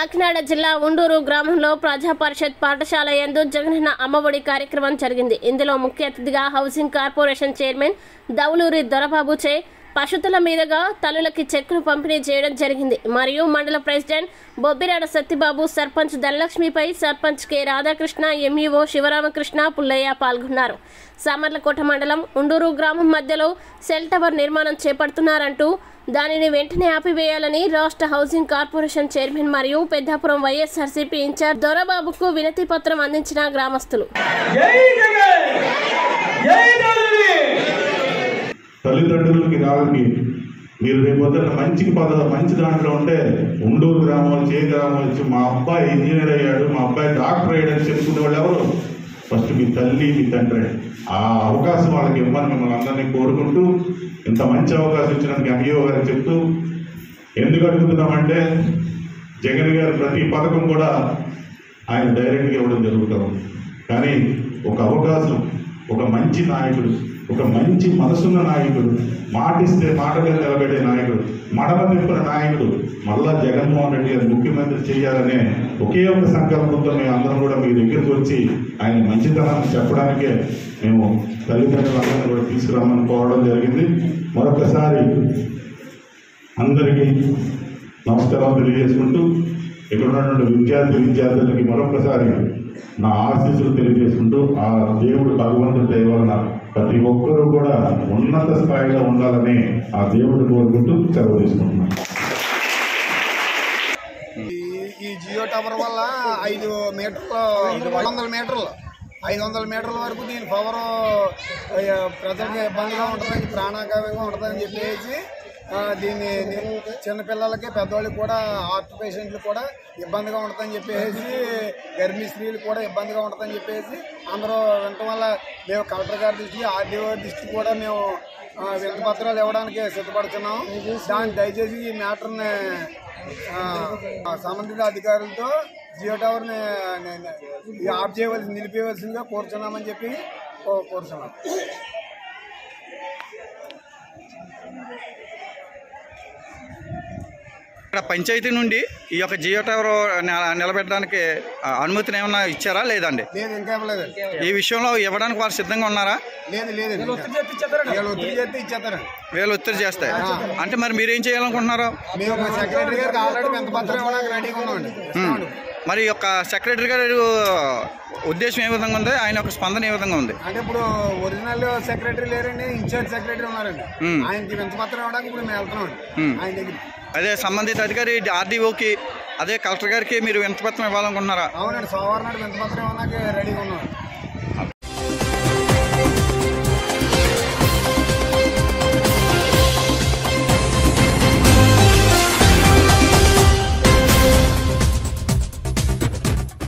కాకినాడ జిల్లా ఉండూరు గ్రామంలో ప్రజా పరిషత్ పాఠశాల యందు జగనన్న అమ్మఒడి కార్యక్రమం జరిగింది ఇందులో ముఖ్య అతిథిగా హౌసింగ్ కార్పొరేషన్ చైర్మన్ దౌలూరి దొరబాబుచే పశుతుల మీదుగా తల్లులకి చెక్కులు పంపిణీ చేయడం జరిగింది మరియు మండల ప్రెసిడెంట్ బొబ్బిరాడ సత్యబాబు సర్పంచ్ ధనలక్ష్మిపై సర్పంచ్ కె రాధాకృష్ణ ఎంఈఓ శివరామకృష్ణ పుల్లయ్య పాల్గొన్నారు సామర్లకోట మండలం ఉండూరు గ్రామం మధ్యలో సెల్ టవర్ నిర్మాణం చేపడుతున్నారంటూ దానిని వెంటనే ఆపివేయాలని రాష్ట్ర హౌసింగ్ కార్పొరేషన్ చైర్మన్ మరియు పెద్దాపురం వైఎస్ఆర్సీపీ ఇన్ఛార్జ్ దొరబాబుకు వినతి పత్రం అందించిన గ్రామస్తులు జై జగన్ జై తల్లి తల్లిదండ్రులకి రాళ్ళకి మీరు రేపు పొద్దున్న మంచి పద మంచి దాంట్లో ఉంటే ఉండూరు గ్రామం చే గ్రామం వచ్చి మా అబ్బాయి ఇంజనీర్ అయ్యాడు మా అబ్బాయి డాక్టర్ అయ్యాడని చెప్పుకునే వాళ్ళు ఎవరు ఫస్ట్ మీ తల్లి మీ తండ్రి ఆ అవకాశం వాళ్ళకి ఇవ్వని మిమ్మల్ని అందరినీ కోరుకుంటూ ఇంత మంచి అవకాశం ఇచ్చినందుకు ఎంఈఓ గారికి చెప్తూ ఎందుకు అడుగుతున్నామంటే జగన్ గారు ప్రతి పథకం కూడా ఆయన డైరెక్ట్గా ఇవ్వడం జరుగుతుంది కానీ ఒక అవకాశం ఒక మంచి నాయకుడు ఒక మంచి మనసున్న నాయకుడు మాటిస్తే మాటగా నిలబెట్టే నాయకుడు మడమ తిప్పిన నాయకుడు మళ్ళా జగన్మోహన్ రెడ్డి గారు ముఖ్యమంత్రి చేయాలనే ఒకే ఒక సంకల్పంతో మేము అందరం కూడా మీ దగ్గరికి వచ్చి ఆయన మంచితనాన్ని చెప్పడానికే మేము తల్లిదండ్రులందరినీ కూడా తీసుకురామని కోరడం జరిగింది మరొకసారి అందరికీ నమస్కారం తెలియజేసుకుంటూ ఇక్కడ ఉన్నటువంటి విద్యార్థి విద్యార్థులకి మరొకసారి నా ఆశీస్సులు తెలియజేసుకుంటూ ఆ దేవుడు భగవంతుడి దయ వలన ప్రతి ఒక్కరూ కూడా ఉన్నత స్థాయిలో ఉండాలని ఆ దేవుడు కోరుకుంటూ సెలవు తీసుకుంటున్నాను ఈ- ఈ జియో టవర్ వల్ల ఐదు మీటర్లు ఐదు వందల మీటర్లు ఐదు వందల మీటర్ల వరకు దీని పవర్ ప్రజలకు ఇబ్బందిగా ఉంటుందని ప్రాణాఘాతంగా ఉంటుందని చెప్పేసి ఆ, దీన్ని దీన్ని చిన్నపిల్లలకి పెద్దవాళ్ళకి కూడా హార్ట్ పేషెంట్లు కూడా ఇబ్బందిగా ఉంటుందని చెప్పేసి గర్భిణీ స్త్రీలు కూడా ఇబ్బందిగా ఉంటుందని చెప్పేసి అందరూ వినటం వల్ల మేము కలెక్టర్ గారి దృష్టికి ఆర్డీఓ దృష్టికి కూడా మేము ఆ, వినతి పత్రాలు ఇవ్వడానికి సిద్ధపడుతున్నాం దాన్ని దయచేసి ఈ మ్యాటర్ని ఆ, ఆ సంబంధిత అధికారులతో జియో టవర్ ని ని- ని- ఇది ఆఫ్ చేయవలసి నిలిపేయవలసిందిగా కోరుచున్నామని చెప్పి కో- కోరుచున్నాం ఇక్కడ పంచాయతీ నుండి ఈ యొక్క జియో టవర్ నిల- నిలబెట్టడానికి ఆ, అనుమతిని ఏమన్నా ఇచ్చారా లేదండి లేదు ఇంకా ఇవ్వలేదు ఈ విషయంలో ఇవ్వడానికి వారు సిద్ధంగా ఉన్నారా లేదు లేదు వీళ్ళు ఒత్తిడి చేస్తే ఇచ్చేస్తారండి వీళ్ళు ఒత్తిడి చేస్తాయి అంటే మరి మీరేం చేయాలనుకుంటున్నారు మేము ఒక సెక్రటరీ గారికి ఆల్రెడీ ఎంత పత్రం ఇవ్వడానికి రెడీగా ఉన్నామండి ఇస్తామండి. మరి ఈ యొక్క సెక్రటరీ గారు ఉద్దేశం ఏ విధంగా ఉంది ఆయన యొక్క స్పందన ఏ విధంగా ఉంది అంటే ఇప్పుడు ఒరిజినల్ సెక్రటరీ లేరండి ఇన్ఛార్జ్ సెక్రటరీ ఉన్నారండి మ్మ్. ఆయనకి ఎంత పత్రం ఇవ్వడానికి ఇప్పుడు మేము వెళ్తున్నామండి మ్మ్. ఆయన దగ్గర అదే సంబంధిత అధికారి ఆర్డీఓకి అదే కలెక్టర్ గారికి మీరు వింతపత్రం ఇవ్వాలనుకుంటున్నారా అవునండి సోమవారం నాడు ఎంత పత్రం ఇవ్వడానికి రెడీగా ఉన్నాం